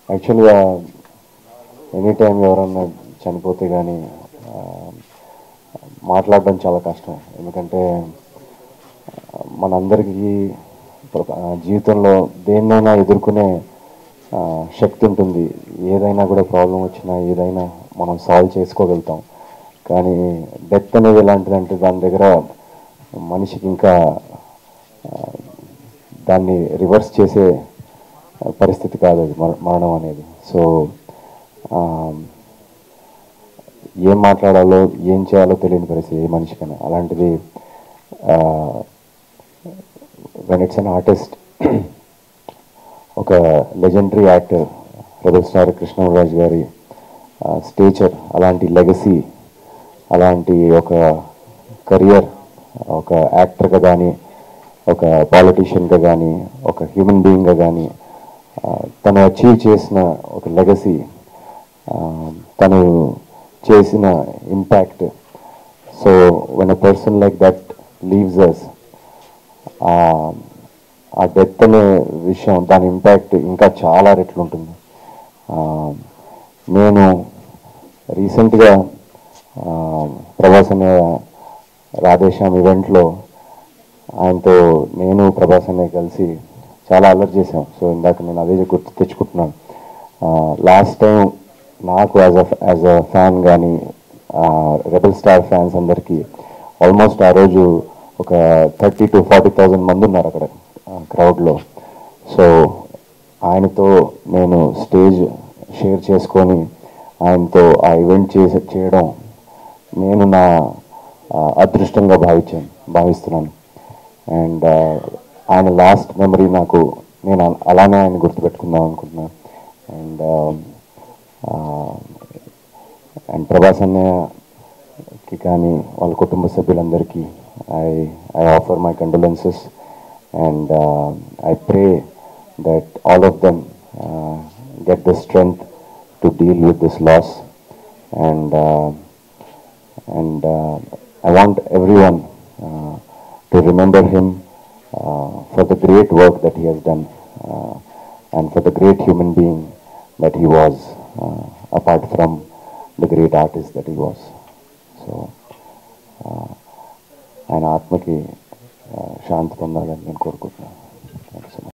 యాక్చువల్గా any time ఎవరన్నా చనిపోతే కానీ మాట్లాడడం చాలా కష్టం ఎందుకంటే ఆ, మనందరికీ ప్ర- ఆ, జీవితంలో దేన్నైనా ఎదుర్కొనే ఆ, శక్తి ఉంటుంది ఏదైనా కూడా ప్రాబ్లం వచ్చినా ఏదైనా మనం సాల్వ్ చేసుకోగలుగుతాం కానీ డెత్ అనేది ఎలాంటిదంటే దాని దగ్గర మనిషికి ఇంకా ఆ, దాన్ని రివర్స్ చేసే పరిస్థితి కాదు అది మర- మరణం అనేది సో ఏం మాట్లాడాలో ఏం చేయాలో తెలియని పరిస్థితి ఏ మనిషికైనా అలాంటిది వెన్ ఇట్స్ అన్ ఆర్టిస్ట్ ఒక legendary actor rebel star Krishnaraj గారి స్టేచర్ అలాంటి లెగసీ అలాంటి ఒక కెరియర్ ఒక యాక్టర్గా కానీ ఒక పాలిటీషియన్గా కానీ ఒక హ్యూమన్ బీయింగ్గా కానీ తను అచీవ్ చేసిన ఒక లెగసీ తను చేసిన impact so one a person like that leaves us ఆ డెత్ అనే విషయం దాని ఇంపాక్ట్ ఇంకా చాలా రెట్లు ఉంటుంది ఆ, నేను రీసెంట్గా ప్రభాస్ అనే రాధేశ్యామ్ ఈవెంట్లో ఆయనతో నేను ప్రభాస్ అనే కలిసి చాలా అలర్ట్ చేశాం సో ఇందాక నేను అదే గుర్తు తెచ్చుకుంటున్నాను లాస్ట్ టైం నాకు as a as a fan కానీ రెబల్ స్టార్ ఫ్యాన్స్ అందరికీ ఆల్మోస్ట్ ఆ రోజు ఒక థర్టీ టు ఫార్టీ థౌజండ్ మంది ఉన్నారు అక్కడ క్రౌడ్లో సో ఆయనతో నేను స్టేజ్ షేర్ చేసుకొని ఆయనతో ఆ ఈవెంట్ చేసి చేయడం నేను నా ఆ, అదృష్టంగా భావించాను భావిస్తున్నాను అండ్ ఆయన లాస్ట్ మెమరీ నాకు నేను అల- అలానే ఆయన గుర్తుపెట్టుకుందాం అనుకుంటున్నాను అండ్ అండ్ ప్రభాస్ అన్నయ్యకి కానీ వాళ్ళ కుటుంబ సభ్యులందరికీ I I offer my condolences and I pray that all of them get the strength to deal with this loss and and uh, I want everyone uh, to remember him uh, for the great work that he has done uh, and for the great human being that he was, uh, apart from the great artist that he was. So, uh, ఆయన ఆత్మకి uh, శాంతి పొందాలని నేను కోరుకుంటున్నాను thank you so much